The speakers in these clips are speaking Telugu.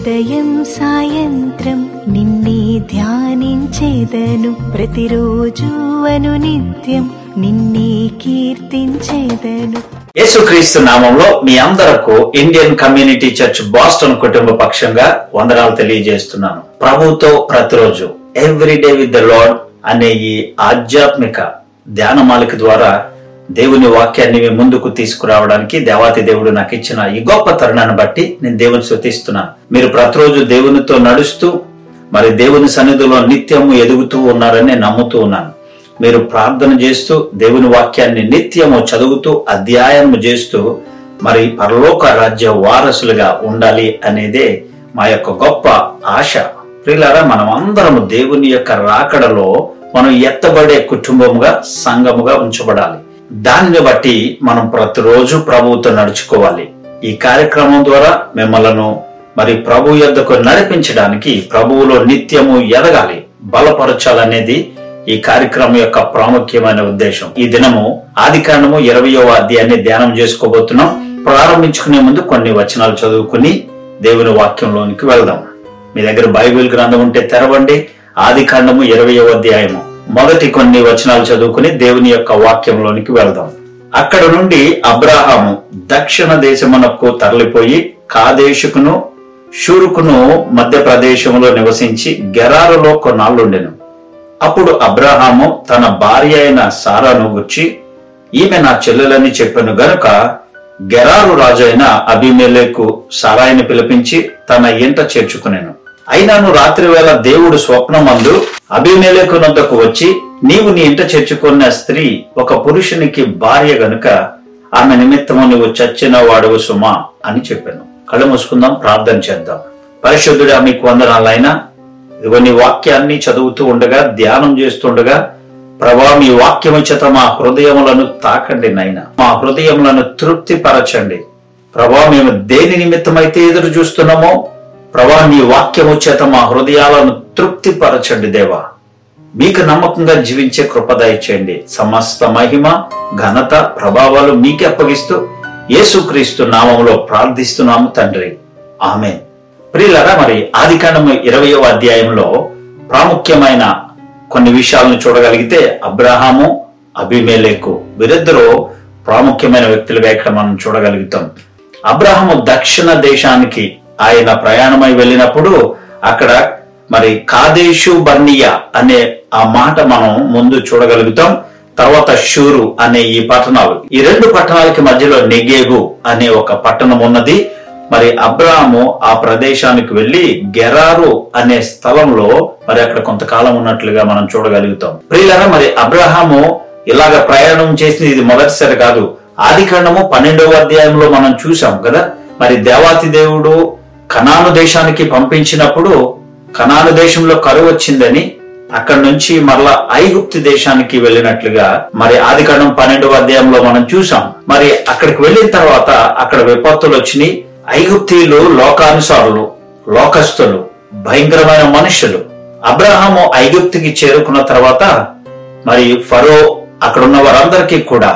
ఉదయం సాయంత్రం నిన్నే ధ్యానించేదను ప్రతిరోజు అను నిత్యం నిన్నే కీర్తించేదను యేసుక్రీస్తు నామంలో మీ అందరకు ఇండియన్ కమ్యూనిటీ చర్చ్ బాస్టన్ కుటుంబ పక్షంగా వందనాలు తెలియజేస్తున్నాను ప్రభుతో ప్రతిరోజు every day with the lord అనే ఈ ఆధ్యాత్మిక ధ్యానమాలిక ద్వారా దేవుని వాక్యాన్ని మీ ముందుకు తీసుకురావడానికి దేవాతి దేవుడు నాకు ఇచ్చిన ఈ గొప్ప తరుణాన్ని బట్టి నేను దేవుని స్తుతిస్తున్నాను మీరు ప్రతిరోజు దేవునితో నడుస్తూ మరి దేవుని సన్నిధిలో నిత్యము ఎదుగుతూ ఉన్నారని నేను నమ్ముతూ ఉన్నాను మీరు ప్రార్థన చేస్తూ దేవుని వాక్యాన్ని నిత్యము చదువుతూ అధ్యాయము చేస్తూ మరి పరలోక రాజ్య వారసులుగా ఉండాలి అనేదే మా యొక్క గొప్ప ఆశ ప్రియులారా మనం అందరము దేవుని యొక్క రాకడలో మనం ఎత్తబడే కుటుంబముగా సంఘముగా ఉంచబడాలి దానిని బట్టి మనం ప్రతిరోజు ప్రభువుతో నడుచుకోవాలి ఈ కార్యక్రమం ద్వారా మిమ్మలను మరి ప్రభు యొద్దకు నడిపించడానికి ప్రభువులో నిత్యము ఎదగాలి బలపరచాలనేది ఈ కార్యక్రమం యొక్క ప్రాముఖ్యమైన ఉద్దేశం ఈ దినము ఆది కాండము ఇరవయవ అధ్యాయాన్ని ధ్యానం చేసుకోబోతున్నాం ప్రారంభించుకునే ముందు కొన్ని వచనాలు చదువుకుని దేవుని వాక్యంలోనికి వెళ్దాం మీ దగ్గర బైబిల్ గ్రంథం ఉంటే తెరవండి ఆది కాండము ఇరవయవ అధ్యాయము మొదటి కొన్ని వచనాలు చదువుకుని దేవుని యొక్క వాక్యంలోనికి వెళ్దాం అక్కడ నుండి అబ్రాహాము దక్షిణ దేశమునకు తరలిపోయి కాదేశుకును షూరుకును మధ్య ప్రదేశంలో నివసించి గెరారులో కొన్నాళ్ళుండెను అప్పుడు అబ్రహాము తన భార్య అయిన సారాను గుర్చి ఈమె నా చెల్లెలని చెప్పాను గనుక గెరారు రాజు అయిన అభిమేలేకు సారాయిని పిలిపించి తన ఇంట చేర్చుకునేను అయినాను రాత్రి వేళ దేవుడు స్వప్నమందు అభిమేలేకు నొద్దకు వచ్చి నీవు నీ ఇంట చేర్చుకున్న స్త్రీ ఒక పురుషునికి భార్య గనుక ఆమె నిమిత్తము నువ్వు చచ్చిన వాడువు సుమా అని చెప్పాను కళ్ళు మూసుకుందాం ప్రార్థన చేద్దాం పరిశుద్ధుడా మీకు వందనాలైనా ఇదిగో నీ వాక్యాన్ని చదువుతూ ఉండగా ధ్యానం చేస్తుండగా ప్రభా మీ వాక్యము చేత మా హృదయములను తాకండి నాయన మా హృదయములను తృప్తి పరచండి ప్రభా మేము దేని నిమిత్తమైతే ఎదురు చూస్తున్నామో ప్రభా నీ వాక్యము చేత మా హృదయాలను తృప్తి పరచండి దేవా మీకు నమ్మకంగా జీవించే కృప దయచేయండి సమస్త మహిమ ఘనత ప్రభావాలు మీకే అప్పగిస్తూ యేసుక్రీస్తు నామములో ప్రార్థిస్తున్నాము తండ్రి ఆమె ప్రియులరా మరి ఆది కాండము ఇరవయవ అధ్యాయంలో ప్రాముఖ్యమైన కొన్ని విషయాలను చూడగలిగితే అబ్రహాము అభిమేలేకు వీరిద్దరూ ప్రాముఖ్యమైన వ్యక్తులుగా ఇక్కడ మనం చూడగలుగుతాం అబ్రహాము దక్షిణ దేశానికి ఆయన ప్రయాణమై వెళ్ళినప్పుడు అక్కడ మరి కాదేశు బర్నియా అనే ఆ మాట మనం ముందు చూడగలుగుతాం తర్వాత షూరు అనే ఈ పట్టణాలు ఈ రెండు పట్టణాలకి మధ్యలో నెగేగు అనే ఒక పట్టణం ఉన్నది మరి అబ్రాహాము ఆ ప్రదేశానికి వెళ్లి గెరారు అనే స్థలంలో మరి అక్కడ కొంతకాలం ఉన్నట్లుగా మనం చూడగలుగుతాం ప్రియులరా మరి అబ్రహాము ఇలాగ ప్రయాణం చేసింది ఇది మొదటిసారి కాదు ఆది కాండము పన్నెండవ అధ్యాయంలో మనం చూసాం కదా మరి దేవాతి దేవుడు కనాను దేశానికి పంపించినప్పుడు కనాను దేశంలో కరువు వచ్చిందని అక్కడ నుంచి మరలా ఐగుప్తి దేశానికి వెళ్ళినట్లుగా మరి ఆది కాండం పన్నెండవ అధ్యాయంలో మనం చూసాం మరి అక్కడికి వెళ్ళిన తర్వాత అక్కడ విపత్తులు వచ్చినాయి ఐగుప్తీయులు లోకానుసారులు లోకస్తులు భయంకరమైన మనుషులు అబ్రహాము ఐగుప్తికి చేరుకున్న తర్వాత మరి ఫరో అక్కడ ఉన్న వారందరికీ కూడా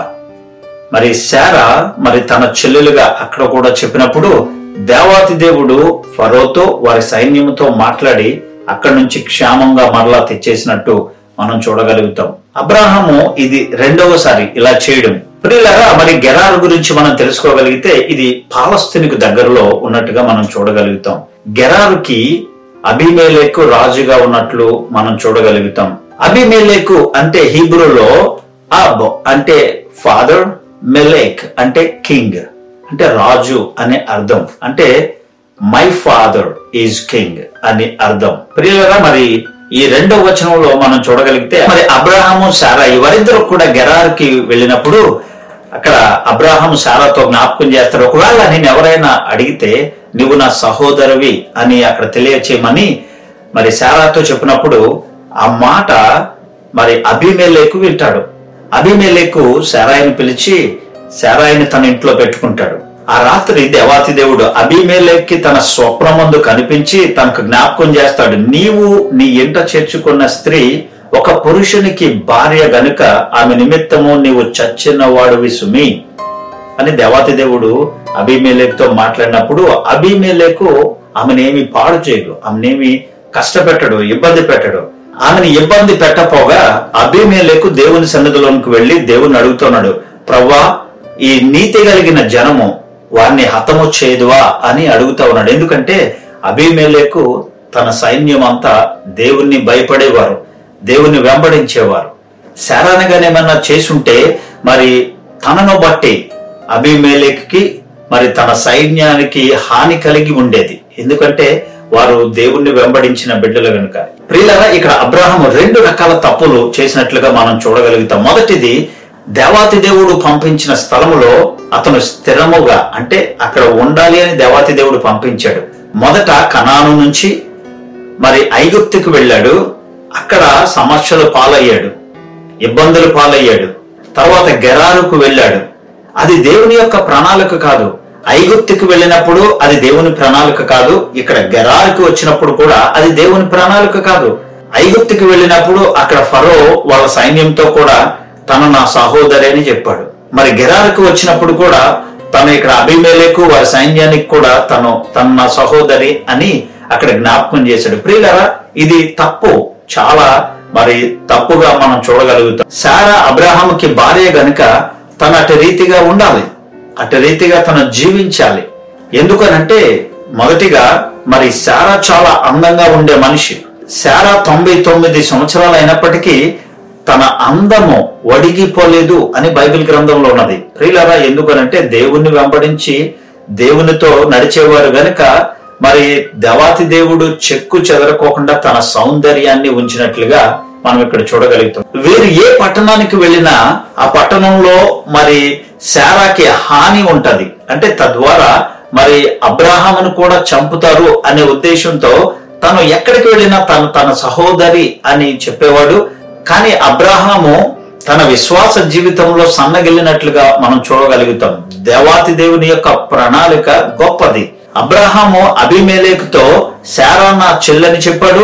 మరి శారా మరి తన చెల్లెలుగా అక్కడ కూడా చెప్పినప్పుడు దేవాతి దేవుడు ఫరోతో వారి సైన్యముతో మాట్లాడి అక్కడి నుంచి క్షేమంగా మరలా తెచ్చేసినట్టు మనం చూడగలుగుతాం అబ్రాహము ఇది రెండవసారి ఇలా చేయడం ప్రియులరా మరి గెరారు గురించి మనం తెలుసుకోగలిగితే ఇది పాలస్తీనికి దగ్గరలో ఉన్నట్టుగా మనం చూడగలుగుతాం గెరారుకి అభిమేలేకు రాజుగా ఉన్నట్లు మనం చూడగలుగుతాం అభిమేలేకు అంటే హీబ్రూలో అబ్ అంటే ఫాదర్ మెలేక్ అంటే కింగ్ అంటే రాజు అనే అర్థం అంటే మై ఫాదర్ ఈజ్ కింగ్ అని అర్థం ప్రియులరా మరి ఈ రెండవ వచనంలో మనం చూడగలిగితే మరి అబ్రహాము సారా ఎవరిద్దరు కూడా గెరారుకి వెళ్ళినప్పుడు అక్కడ అబ్రాహాము సారాతో జ్ఞాపకం చేస్తారు ఒకవేళ నేను ఎవరైనా అడిగితే నువ్వు నా సహోదరువి అని అక్కడ తెలియచేయమని మరి సారాతో చెప్పినప్పుడు ఆ మాట మరి అభిమేలేకు వింటాడు అభిమేలేకు సారాయిని పిలిచి సారాయిని తన ఇంట్లో పెట్టుకుంటాడు ఆ రాత్రి దేవాతి దేవుడు అభిమేలేకి తన స్వప్నమందు కనిపించి తనకు జ్ఞాపకం చేస్తాడు నీవు నీ ఇంట చేర్చుకున్న స్త్రీ ఒక పురుషునికి భార్య గనుక ఆమె నిమిత్తము నీవు చచ్చిన వాడివి సుమి అని దేవాతి దేవుడు అభిమేలేకుతో మాట్లాడినప్పుడు అభిమేలేకు ఆమెనేమి పాడు చేయడు ఆమెనేమి కష్టపెట్టడు ఇబ్బంది పెట్టడు ఆమెను ఇబ్బంది పెట్టపోగా అభిమేలేకు దేవుని సన్నిధిలోనికి వెళ్లి దేవుని అడుగుతున్నాడు ప్రవ్వా ఈ నీతి కలిగిన జనము వారిని హతము చేయదువా అని అడుగుతా ఉన్నాడు ఎందుకంటే అభిమేలేకు తన సైన్యం అంతా దేవుణ్ణి భయపడేవారు దేవుణ్ణి వెంబడించేవారు శారానగానేమన్నా చేసుంటే మరి తనను బట్టి అభిమేలేకి మరి తన సైన్యానికి హాని కలిగి ఉండేది ఎందుకంటే వారు దేవుణ్ణి వెంబడించిన బిడ్డలు గనుక ప్రియులరా ఇక్కడ అబ్రాహం రెండు రకాల తప్పులు చేసినట్లుగా మనం చూడగలుగుతాం మొదటిది దేవాతి దేవుడు పంపించిన స్థలములో అతను స్థిరముగా అంటే అక్కడ ఉండాలి అని దేవాతి దేవుడు పంపించాడు మొదట కనాను నుంచి మరి ఐగుప్తుకు వెళ్ళాడు అక్కడ సమస్యలు పాలయ్యాడు ఇబ్బందులు పాలయ్యాడు తర్వాత గెరారుకు వెళ్ళాడు అది దేవుని యొక్క ప్రణాళిక కాదు ఐగుప్తుకు వెళ్ళినప్పుడు అది దేవుని ప్రణాళిక కాదు ఇక్కడ గెరారుకు వచ్చినప్పుడు కూడా అది దేవుని ప్రణాళిక కాదు ఐగుప్తుకు వెళ్ళినప్పుడు అక్కడ ఫరో వాళ్ళ సైన్యంతో కూడా తను నా సహోదరి అని చెప్పాడు మరి గెరారుకు వచ్చినప్పుడు కూడా తను ఇక్కడ అభిమేలేకు వారి సైన్యానికి కూడా తను తన నా సహోదరి అని అక్కడ జ్ఞాపకం చేశాడు ప్రియులరా ఇది తప్పు చాలా మరి తప్పుగా మనం చూడగలుగుతాం సారా అబ్రాహాముకి భార్య గనుక తను అటు రీతిగా ఉండాలి అటు రీతిగా తను జీవించాలి ఎందుకనంటే మొదటిగా మరి సారా చాలా అందంగా ఉండే మనిషి సారా తొంభై తొమ్మిది సంవత్సరాలు అయినప్పటికీ తన అందము వడిగిపోలేదు అని బైబిల్ గ్రంథంలో ఉన్నది ప్రియులరా ఎందుకనంటే దేవుణ్ణి వెంబడించి దేవునితో నడిచేవారు గనుక మరి దేవాతి దేవుడు చెక్కు చెదరకోకుండా తన సౌందర్యాన్ని ఉంచినట్లుగా మనం ఇక్కడ చూడగలుగుతాం వీరు ఏ పట్టణానికి వెళ్ళినా ఆ పట్టణంలో మరి శారాకి హాని ఉంటది అంటే తద్వారా మరి అబ్రాహామును కూడా చంపుతారు అనే ఉద్దేశంతో తను ఎక్కడికి వెళ్ళినా తను తన సహోదరి అని చెప్పేవాడు కానీ అబ్రాహాము తన విశ్వాస జీవితంలో సన్నగిల్లినట్లుగా మనం చూడగలుగుతాం దేవాతి దేవుని యొక్క ప్రణాళిక గొప్పది అబ్రహాము అభిమేలేకుతో శారా నా చెల్లని చెప్పాడు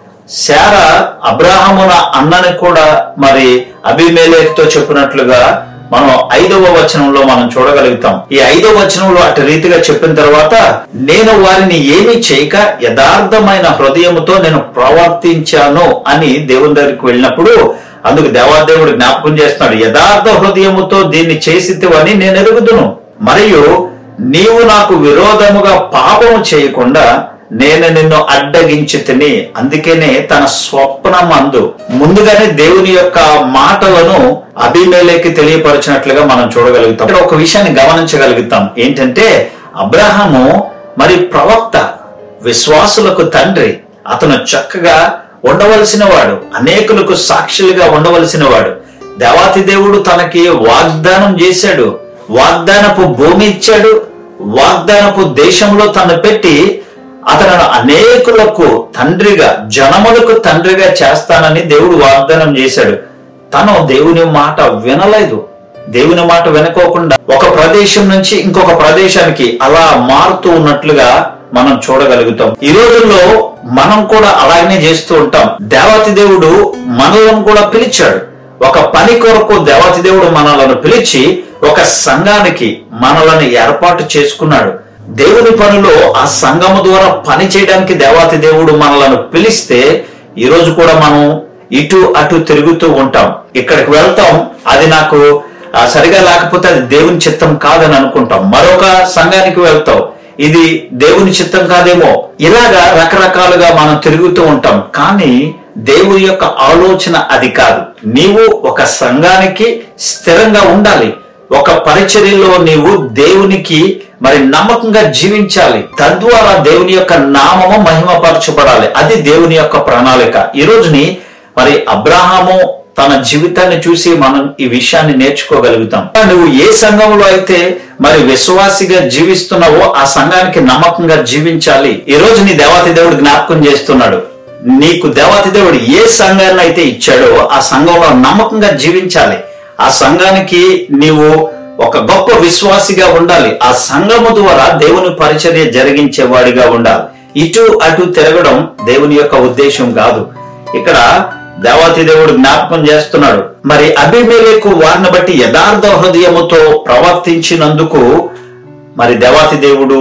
శారా అబ్రాహమున అన్నని కూడా మరి అభిమేలేకుతో చెప్పినట్లుగా మనం ఐదవ వచనంలో మనం చూడగలుగుతాం ఈ ఐదవ వచనంలో అటు రీతిగా చెప్పిన తర్వాత నేను వారిని ఏమీ చేయక యథార్థమైన హృదయముతో నేను ప్రవర్తించాను అని దేవుని దగ్గరికి వెళ్ళినప్పుడు అందుకు దేవాదేవుడు జ్ఞాపకం చేస్తున్నాడు యథార్థ హృదయముతో దీన్ని చేసితివని నేను ఎరుగుదును మరియు నీవు నాకు విరోధముగా పాపము చేయకుండా నేను నిన్ను అడ్డగించి తిని అందుకనే తన స్వప్నమందు ముందుగానే దేవుని యొక్క మాటలను అభిమేలేకి తెలియపరిచినట్లుగా మనం చూడగలుగుతాం ఇక్కడ ఒక విషయాన్ని గమనించగలుగుతాం ఏంటంటే అబ్రహాము మరి ప్రవక్త విశ్వాసులకు తండ్రి అతను చక్కగా ఉండవలసిన వాడు అనేకులకు సాక్షులుగా ఉండవలసిన వాడు దేవాతి దేవుడు తనకి వాగ్దానం చేశాడు వాగ్దానపు భూమి ఇచ్చాడు వాగ్దానపు దేశంలో తను పెట్టి అతను అనేకులకు తండ్రిగా జనములకు తండ్రిగా చేస్తానని దేవుడు వాగ్దానం చేశాడు తను దేవుని మాట వినలేదు దేవుని మాట వినుకోకుండా ఒక ప్రదేశం నుంచి ఇంకొక ప్రదేశానికి అలా మారుతూ ఉన్నట్లుగా మనం చూడగలుగుతాం ఈ రోజుల్లో మనం కూడా అలాగనే చేస్తూ ఉంటాం దేవాతి దేవుడు మనలను కూడా పిలిచాడు ఒక పని కొరకు దేవాతి దేవుడు మనలను పిలిచి ఒక సంఘానికి మనలను ఏర్పాటు చేసుకున్నాడు దేవుని పనిలో ఆ సంఘము ద్వారా పని చేయడానికి దేవాతి దేవుడు మనలను పిలిస్తే ఈ రోజు కూడా మనం ఇటు అటు తిరుగుతూ ఉంటాం ఇక్కడికి వెళ్తాం అది నాకు ఆ, సరిగా లేకపోతే అది దేవుని చిత్తం కాదని అనుకుంటాం మరొక సంఘానికి వెళ్తాం ఇది దేవుని చిత్తం కాదేమో ఇలాగా రకరకాలుగా మనం తిరుగుతూ ఉంటాం కానీ దేవుని యొక్క ఆలోచన అది కాదు నీవు ఒక సంఘానికి స్థిరంగా ఉండాలి ఒక పరిచర్యలో నీవు దేవునికి మరి నమ్మకంగా జీవించాలి తద్వారా దేవుని యొక్క నామము మహిమపరచబడాలి అది దేవుని యొక్క ప్రణాళిక ఈ రోజుని మరి అబ్రహాము తన జీవితాన్ని చూసి మనం ఈ విషయాన్ని నేర్చుకోగలుగుతాం నువ్వు ఏ సంఘంలో అయితే మరి విశ్వాసిగా జీవిస్తున్నావో ఆ సంఘానికి నమ్మకంగా జీవించాలి ఈ రోజు నీ దేవాతి దేవుడు జ్ఞాపకం చేస్తున్నాడు నీకు దేవాతి దేవుడు ఏ సంఘాన్ని అయితే ఇచ్చాడో ఆ సంఘంలో నమ్మకంగా జీవించాలి ఆ సంఘానికి నీవు ఒక గొప్ప విశ్వాసిగా ఉండాలి ఆ సంఘము ద్వారా దేవుని పరిచర్య జరిగించేవాడిగా ఉండాలి ఇటు అటు తిరగడం దేవుని యొక్క ఉద్దేశం కాదు ఇక్కడ దేవాతి దేవుడు జ్ఞాపకం చేస్తున్నాడు మరి అభిమేలకు వారిని బట్టి యథార్థ హృదయముతో ప్రవర్తించినందుకు మరి దేవాతి దేవుడు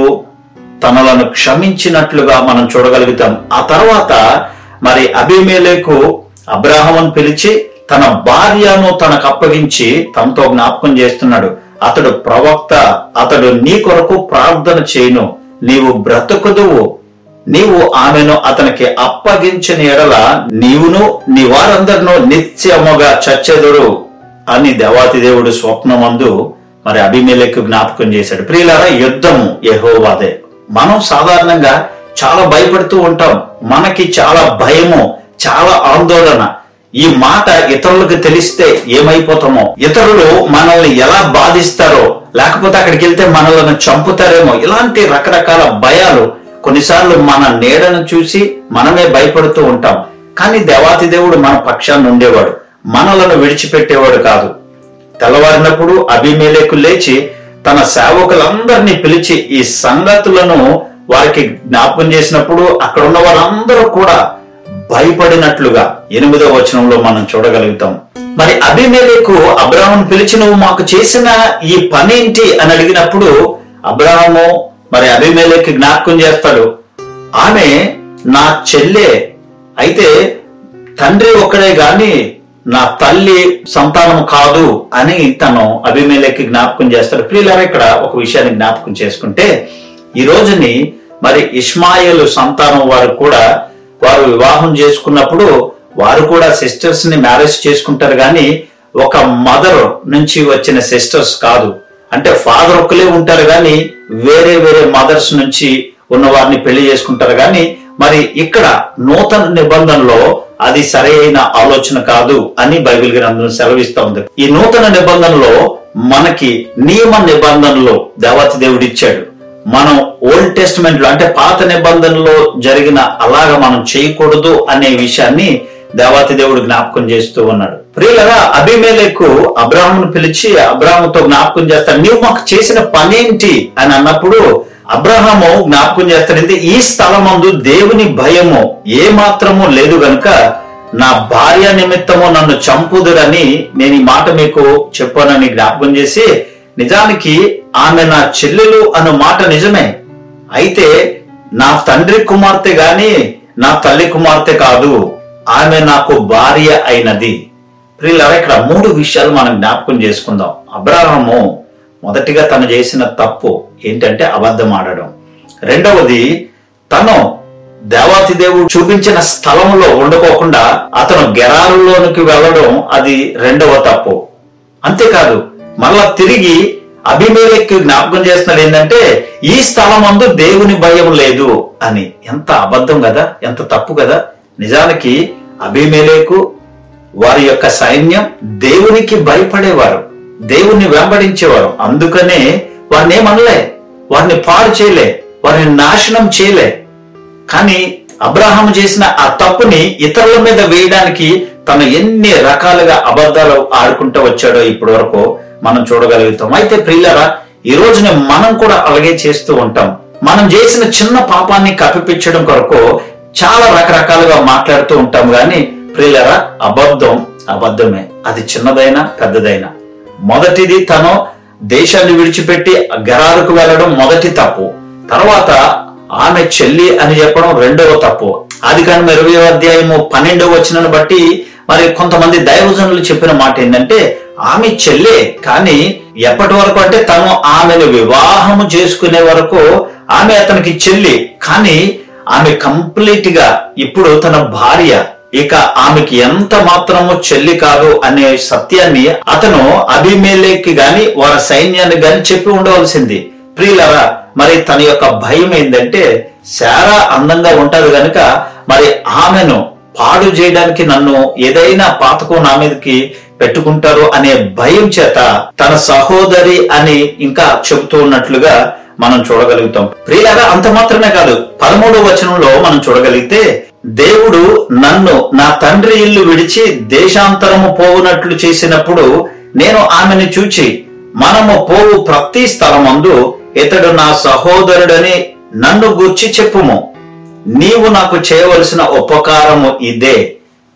తనలను క్షమించినట్లుగా మనం చూడగలుగుతాం ఆ తర్వాత మరి అభిమేలకు అబ్రాహమును పిలిచి తన భార్యను తనకు అప్పగించి తనతో జ్ఞాపకం చేస్తున్నాడు అతడు ప్రవక్త అతడు నీ కొరకు ప్రార్థన చేయను నీవు బ్రతుకుదువు నీవు ఆమెను అతనికి అప్పగించిన ఎడల నీవును నీ వారందరినూ నిత్యముగా చచ్చెదురు అని దేవాతి దేవుడు స్వప్నమందు మరి అభిమేలకు జ్ఞాపకం చేశాడు ప్రియులారా యుద్ధము యెహోవాదే మనం సాధారణంగా చాలా భయపడుతూ ఉంటాం మనకి చాలా భయము చాలా ఆందోళన ఈ మాట ఇతరులకు తెలిస్తే ఏమైపోతామో ఇతరులు మనల్ని ఎలా బాధిస్తారో లేకపోతే అక్కడికి వెళ్తే మనల్ని చంపుతారేమో ఇలాంటి రకరకాల భయాలు కొన్నిసార్లు మన నీడను చూసి మనమే భయపడుతూ ఉంటాం కానీ దేవాతి దేవుడు మన పక్షాన్ని ఉండేవాడు మనలను విడిచిపెట్టేవాడు కాదు తెల్లవారినప్పుడు అభిమేలేకు లేచి తన సేవకులందరినీ పిలిచి ఈ సంగతులను వారికి జ్ఞాపకం చేసినప్పుడు అక్కడ ఉన్న వాళ్ళందరూ కూడా భయపడినట్లుగా ఎనిమిదో వచనంలో మనం చూడగలుగుతాం మరి అభిమేలకు అబ్రాహం పిలిచి నువ్వు మాకు చేసిన ఈ పనేంటి అని అడిగినప్పుడు అబ్రాహము మరి అభిమేలకి జ్ఞాపకం చేస్తాడు ఆమె నా చెల్లె అయితే తండ్రి ఒక్కడే గాని నా తల్లి సంతానం కాదు అని తను అభిమేలకి జ్ఞాపకం చేస్తాడు ప్రియులారా ఇక్కడ ఒక విషయాన్ని జ్ఞాపకం చేసుకుంటే ఈ రోజుని మరి ఇస్మాయిల్ సంతానం వారు కూడా వారు వివాహం చేసుకున్నప్పుడు వారు కూడా సిస్టర్స్ ని మ్యారేజ్ చేసుకుంటారు కానీ ఒక మదర్ నుంచి వచ్చిన సిస్టర్స్ కాదు అంటే ఫాదర్ ఒక్కలే ఉంటారు కానీ వేరే వేరే మదర్స్ నుంచి ఉన్న వారిని పెళ్లి చేసుకుంటారు కానీ మరి ఇక్కడ నూతన నిబంధనలో అది సరైన ఆలోచన కాదు అని బైబిల్ గ్రంథం సెలవిస్తా ఉంది ఈ నూతన నిబంధనలో మనకి నియమ నిబంధనలో దేవతి దేవుడు ఇచ్చాడు మనం ఓల్డ్ టెస్ట్మెంట్ లో అంటే పాత నిబంధనలో జరిగిన అలాగా మనం చేయకూడదు అనే విషయాన్ని దేవాతి దేవుడు జ్ఞాపకం చేస్తూ ఉన్నాడు ప్రియులగా అభిమేలకు అబ్రాహ్మును పిలిచి అబ్రాహ్ముతో జ్ఞాపకం చేస్తాడు నీవు మాకు చేసిన పనేంటి అని అన్నప్పుడు అబ్రహాము జ్ఞాపకం చేస్తాడంటే ఈ స్థలమందు దేవుని భయము ఏ మాత్రము లేదు గనుక నా భార్య నిమిత్తము నన్ను చంపుదురని నేను ఈ మాట మీకు చెప్పానని జ్ఞాపకం చేసి నిజానికి ఆమె నా చెల్లెలు అన్న మాట నిజమే అయితే నా తండ్రి కుమార్తె గాని నా తల్లి కుమార్తె కాదు ఆమె నాకు భార్య అయినది ప్రియులారా ఇక్కడ మూడు విషయాలు మనం జ్ఞాపకం చేసుకుందాం అబ్రాహము మొదటిగా తను చేసిన తప్పు ఏంటంటే అబద్ధం ఆడడం రెండవది తను దేవాతి దేవుడు చూపించిన స్థలంలో ఉండకోకుండా అతను గెరారులోనికి వెళ్ళడం అది రెండవ తప్పు అంతేకాదు మళ్ళా తిరిగి అభిమేలకి జ్ఞాపకం చేస్తున్నాడు ఏంటంటే ఈ స్థలమందు దేవుని భయం లేదు అని ఎంత అబద్ధం కదా ఎంత తప్పు కదా నిజానికి అభిమేలేకు వారి యొక్క సైన్యం దేవునికి భయపడేవారు దేవుణ్ణి వెంబడించేవారు అందుకనే వారిని ఏమనలే వారిని పాడు చేయలే వారిని నాశనం చేయలే కానీ అబ్రహాం చేసిన ఆ తప్పుని ఇతరుల మీద వేయడానికి తను ఎన్ని రకాలుగా అబద్ధాలు ఆడుకుంటూ వచ్చాడో ఇప్పటి వరకు మనం చూడగలుగుతాం అయితే ప్రియులరా ఈ రోజున మనం కూడా అలాగే చేస్తూ ఉంటాం మనం చేసిన చిన్న పాపాన్ని కప్పిపించడం కొరకు చాలా రకరకాలుగా మాట్లాడుతూ ఉంటాం గాని ప్రియులరా అబద్ధం అబద్ధమే అది చిన్నదైనా పెద్దదైనా మొదటిది తను దేశాన్ని విడిచిపెట్టి గరాలకు వెళ్ళడం మొదటి తప్పు తర్వాత ఆమె చెల్లి అని చెప్పడం రెండవ తప్పు అది కానీ ఇరవై అధ్యాయము పన్నెండవ వచనాన్ని బట్టి మరి కొంతమంది దైవజనులు చెప్పిన మాట ఏంటంటే ఆమె చెల్లె కానీ ఎప్పటి వరకు అంటే తను ఆమెను వివాహము చేసుకునే వరకు ఆమె అతనికి చెల్లి కానీ ఆమె కంప్లీట్ గా ఇప్పుడు తన భార్య ఇక ఆమెకి ఎంత మాత్రము చెల్లి కాదు అనే సత్యాన్ని అతను అభిమేలేకి గాని వారి సైన్యానికి గాని చెప్పి ఉండవలసింది ప్రియులరా మరి తన యొక్క భయం ఏంటంటే శారా అందంగా ఉంటది గనుక మరి ఆమెను పాడు చేయడానికి నన్ను ఏదైనా పాతకం నా మీదకి పెట్టుకుంటారు అనే భయం చేత తన సహోదరి అని ఇంకా చెబుతూ ఉన్నట్లుగా మనం చూడగలుగుతాం ప్రియులారా అంత మాత్రమే కాదు పదమూడవ వచనంలో మనం చూడగలిగితే దేవుడు నన్ను నా తండ్రి ఇల్లు విడిచి దేశాంతరము పోవునట్లు చేసినప్పుడు నేను ఆమెను చూచి మనము పోవు ప్రతి స్థలమందు ఇతడు నా సహోదరుడని నన్ను గూర్చి చెప్పుము నీవు నాకు చేయవలసిన ఉపకారము ఇదే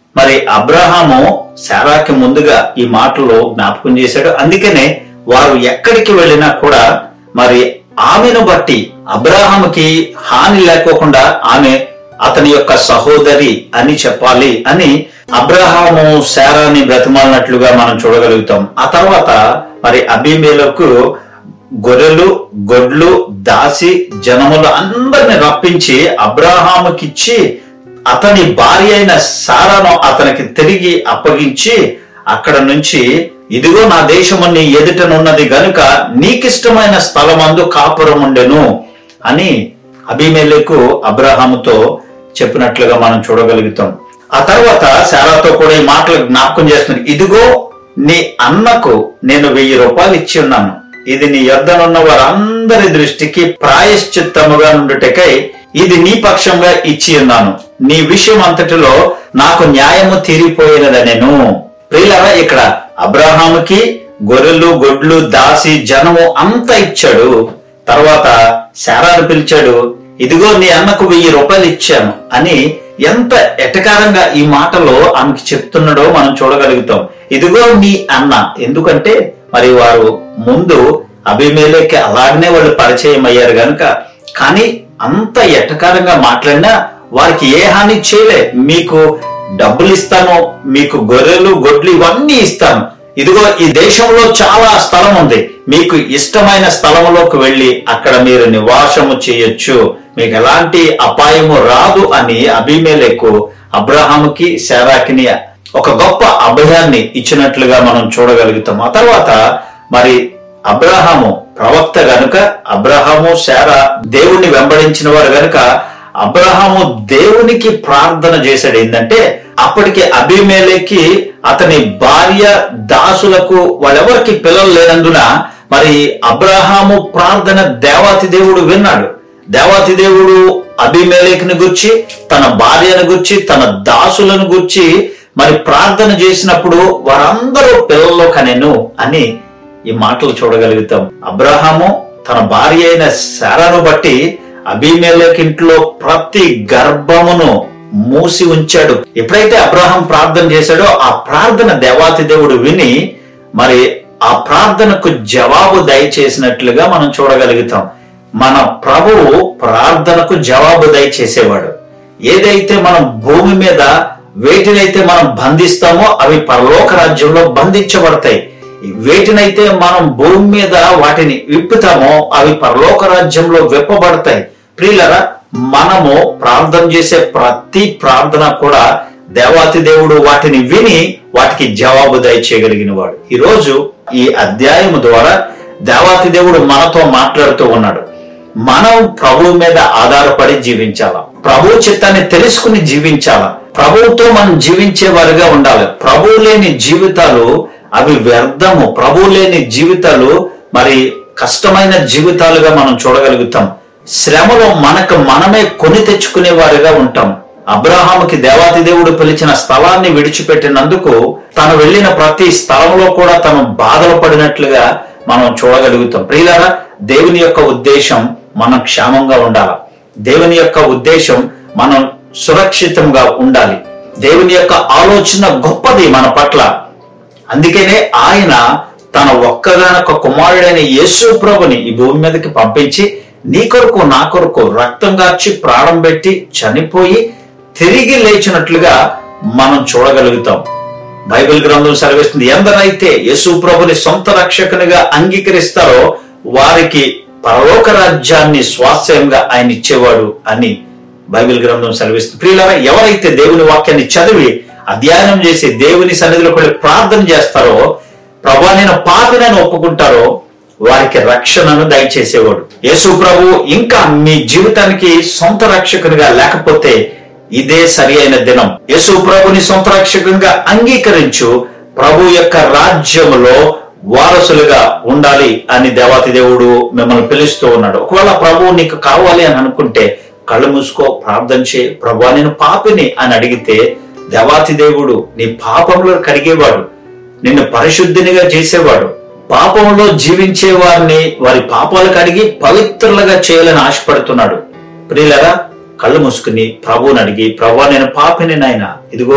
మరి అబ్రహాము శారాకి ముందుగా ఈ మాటలు జ్ఞాపకం చేశాడు అందుకనే వారు ఎక్కడికి వెళ్ళినా కూడా మరి ఆమెను బట్టి అబ్రహాముకి హాని లేకోకుండా ఆమె అతని యొక్క సహోదరి అని చెప్పాలి అని అబ్రహాము శారాని బ్రతిమాలినట్లుగా మనం చూడగలుగుతాం ఆ తర్వాత మరి అభిమేలకు గొర్రెలు గొడ్లు దాసి జనములు అందరిని రప్పించి అబ్రహాముకిచ్చి అతని భార్య అయిన సారాను అతనికి తిరిగి అప్పగించి అక్కడ నుంచి ఇదిగో నా దేశము నీ ఎదుటనున్నది గనుక నీకిష్టమైన స్థలమందు కాపురం ఉండెను అని అభిమేలకు అబ్రహాముతో చెప్పినట్లుగా మనం చూడగలుగుతాం ఆ తర్వాత శారాతో కూడా ఈ మాటలు జ్ఞాపకం చేస్తున్నారు ఇదిగో నీ అన్నకు నేను వెయ్యి రూపాయలు ఇచ్చి ఉన్నాను ఇది నీ యొద్దనున్న వారందరి దృష్టికి ప్రాయశ్చిత్తముగా నుండుటకై ఇది నీ పక్షంగా ఇచ్చి ఉన్నాను నీ విషయం అంతటిలో నాకు న్యాయము తీరిపోయినదనెను ప్రియులరా ఇక్కడ అబ్రహాముకి గొర్రెలు గొడ్లు దాసి జనము అంతా ఇచ్చాడు తర్వాత శారాను పిలిచాడు ఇదిగో నీ అన్నకు వెయ్యి రూపాయలు ఇచ్చాను అని ఎంత ఎటకారంగా ఈ మాటలో ఆమెకి చెప్తున్నాడో మనం చూడగలుగుతాం ఇదిగో నీ అన్న ఎందుకంటే మరి వారు ముందు అభిమేలకి అలాగనే వాళ్ళు పరిచయం అయ్యారు గనుక కానీ అంత ఎటకారంగా మాట్లాడినా వారికి ఏ హాని చేయలే మీకు డబ్బులు ఇస్తాను మీకు గొర్రెలు గొడ్లు ఇవన్నీ ఇస్తాను ఇదిగో ఈ దేశంలో చాలా స్థలం ఉంది మీకు ఇష్టమైన స్థలంలోకి వెళ్ళి అక్కడ మీరు నివాసము చేయొచ్చు మీకు ఎలాంటి అపాయము రాదు అని అభిమేలకు అబ్రహాముకి శారాకిని ఒక గొప్ప అభయాన్ని ఇచ్చినట్లుగా మనం చూడగలుగుతాం ఆ తర్వాత మరి అబ్రహాము ప్రవక్త గనుక అబ్రహాము శారా దేవుణ్ణి వెంబడించిన వారు గనుక అబ్రహాము దేవునికి ప్రార్థన చేశాడు ఏంటంటే అప్పటికి అభిమేలకి అతని భార్య దాసులకు వాళ్ళెవరికి పిల్లలు లేనందున మరి అబ్రహాము ప్రార్థన దేవాతి దేవుడు విన్నాడు దేవాతి దేవుడు అభిమేలేకుని గుర్చి తన భార్యను గుర్చి తన దాసులను గుర్చి మరి ప్రార్థన చేసినప్పుడు వారందరూ పిల్లల్లో కనెను అని ఈ మాటలు చూడగలుగుతాం అబ్రహాము తన భార్య అయిన శారాను బట్టి అభిమేలకి ఇంట్లో ప్రతి గర్భమును మూసి ఉంచాడు ఎప్పుడైతే అబ్రహాం ప్రార్థన చేశాడో ఆ ప్రార్థన దేవాతి దేవుడు విని మరి ఆ ప్రార్థనకు జవాబు దయచేసినట్లుగా మనం చూడగలుగుతాం మన ప్రభువు ప్రార్థనకు జవాబు దయచేసేవాడు ఏదైతే మనం భూమి మీద వేటినైతే మనం బంధిస్తామో అవి పరలోక రాజ్యంలో బంధించబడతాయి వేటినైతే మనం భూమి మీద వాటిని విప్పుతామో అవి పరలోక రాజ్యంలో విప్పబడతాయి ప్రియులరా మనము ప్రార్థన చేసే ప్రతి ప్రార్థన కూడా దేవాతి దేవుడు వాటిని విని వాటికి జవాబు దయచేయగలిగిన వాడు ఈ రోజు ఈ అధ్యాయము ద్వారా దేవాతి దేవుడు మనతో మాట్లాడుతూ ఉన్నాడు మనం ప్రభువు మీద ఆధారపడి జీవించాలా ప్రభు చిత్తాన్ని తెలుసుకుని జీవించాలా ప్రభువుతో మనం జీవించే వారిగా ఉండాలి ప్రభువు లేని జీవితాలు అవి వ్యర్థము ప్రభు లేని జీవితాలు మరి కష్టమైన జీవితాలుగా మనం చూడగలుగుతాం శ్రమలో మనకు మనమే కొని తెచ్చుకునే వారిగా ఉంటాం అబ్రహాముకి దేవాతి దేవుడు పిలిచిన స్థలాన్ని విడిచిపెట్టినందుకు తను వెళ్ళిన ప్రతి స్థలంలో కూడా తను బాధలు పడినట్లుగా మనం చూడగలుగుతాం ప్రియులారా దేవుని యొక్క ఉద్దేశం మనం క్షేమంగా ఉండాలి దేవుని యొక్క ఉద్దేశం మనం సురక్షితంగా ఉండాలి దేవుని యొక్క ఆలోచన గొప్పది మన పట్ల అందుకనే ఆయన తన ఒక్కగానొక్క కుమారుడైన యేసు ప్రభుని ఈ భూమి మీదకి పంపించి నీ కొరకు నా కొరకు రక్తం గార్చి ప్రాణం పెట్టి చనిపోయి తిరిగి లేచినట్లుగా మనం చూడగలుగుతాం బైబిల్ గ్రంథం సెలవిస్తుంది ఎందరైతే యేసు ప్రభుని సొంత రక్షకునిగా అంగీకరిస్తారో వారికి పరలోక రాజ్యాన్ని స్వాస్థ్యంగా ఆయన ఇచ్చేవాడు అని బైబిల్ గ్రంథం సెలవిస్తుంది ప్రియులారా ఎవరైతే దేవుని వాక్యాన్ని చదివి అధ్యయనం చేసి దేవుని సన్నిధిలో వెళ్ళి ప్రార్థన చేస్తారో ప్రభా నేను పాపినని ఒప్పుకుంటారో వారికి రక్షణను దయచేసేవాడు యేసు ప్రభు ఇంకా మీ జీవితానికి సొంత రక్షకునిగా లేకపోతే ఇదే సరి అయిన దినం యేసు ప్రభుని సొంత రక్షకునిగా అంగీకరించు ప్రభు యొక్క రాజ్యములో వారసులుగా ఉండాలి అని దేవాతి దేవుడు మిమ్మల్ని పిలుస్తూ ఉన్నాడు ఒకవేళ ప్రభు నీకు కావాలి అని అనుకుంటే కళ్ళు మూసుకో ప్రార్థన చే ప్రభు నేను పాపిని అని అడిగితే దేవాతి దేవుడు నీ పాపంలో కడిగేవాడు నిన్ను పరిశుద్ధినిగా చేసేవాడు పాపంలో జీవించే వారిని వారి పాపాలు కడిగి పవిత్రులుగా చేయాలని ఆశపడుతున్నాడు ప్రియులరా కళ్ళు మూసుకుని ప్రభువుని అడిగి ప్రభు నేను పాపిని నాయన ఇదిగో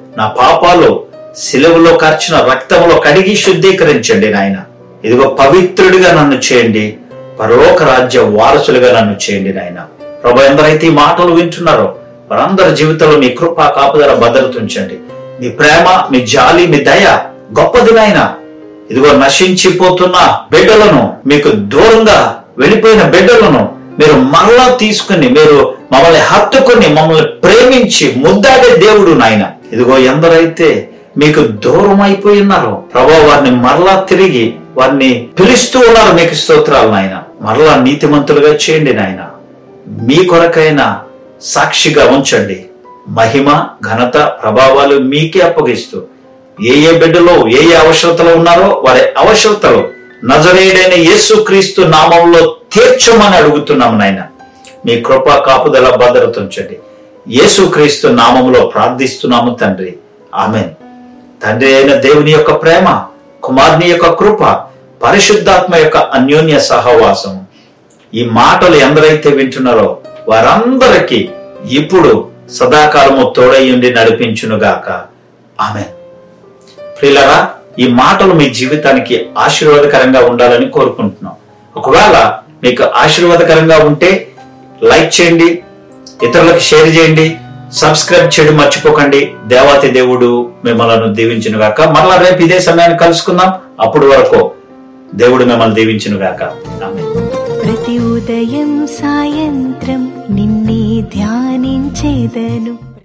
నా పాపాలు సిలువలో కార్చిన రక్తంలో కడిగి శుద్ధీకరించండి నాయన ఇదిగో పవిత్రుడిగా నన్ను చేయండి పరలోక రాజ్య వారసులుగా నన్ను చేయండి నాయన ప్రభు ఎందరైతే ఈ మాటలు వింటున్నారో వారందరి జీవితంలో మీ కృప కాపుదల భద్రత ఉంచండి మీ ప్రేమ మీ జాలి మీ దయ గొప్పది నాయన ఇదిగో నశించిపోతున్న బిడ్డలను మీకు దూరంగా వెళ్ళిపోయిన బిడ్డలను మీరు మరలా తీసుకుని మీరు మమ్మల్ని హత్తుకుని మమ్మల్ని ప్రేమించి ముద్దాడే దేవుడు నాయన ఇదిగో ఎందరైతే మీకు దూరం అయిపోయి ఉన్నారో ప్రభా వారిని మరలా తిరిగి వారిని పిలుస్తూ ఉన్నారు మీకు స్తోత్రాలు నాయన మరలా నీతిమంతులుగా చేయండి నాయన మీ కొరకైన సాక్షిగా ఉంచండి మహిమ ఘనత ప్రభావాలు మీకే అప్పగిస్తూ ఏ ఏ బిడ్డలో ఏ ఏ అవసరతలో ఉన్నారో వారి అవసరతలు నజరేయుడైన యేసు క్రీస్తు నామంలో తీర్చమని అడుగుతున్నాం నాయన మీ కృప కాపుదల భద్రత ఉంచండి యేసు క్రీస్తు నామంలో ప్రార్థిస్తున్నాము తండ్రి ఆమెన్ తండ్రి అయిన దేవుని యొక్క ప్రేమ కుమారుని యొక్క కృప పరిశుద్ధాత్మ యొక్క అన్యోన్య సహవాసం ఈ మాటలు ఎందరైతే వింటున్నారో వారందరికీ ఇప్పుడు సదాకాలము తోడయ్యుండి నడిపించునుగాక ఆమె ప్రియులరా ఈ మాటలు మీ జీవితానికి ఆశీర్వాదకరంగా ఉండాలని కోరుకుంటున్నాం ఒకవేళ మీకు ఆశీర్వాదకరంగా ఉంటే లైక్ చేయండి ఇతరులకు షేర్ చేయండి సబ్స్క్రైబ్ చేయడం మర్చిపోకండి దేవాతి దేవుడు మిమ్మల్ని దీవించునుగాక మరలా రేపు ఇదే సమయాన్ని కలుసుకుందాం అప్పుడు వరకు దేవుడు మిమ్మల్ని దీవించునుగాక ఆమె ప్రతి ఉదయం సాయంత్రం నిన్నే ధ్యానించేదను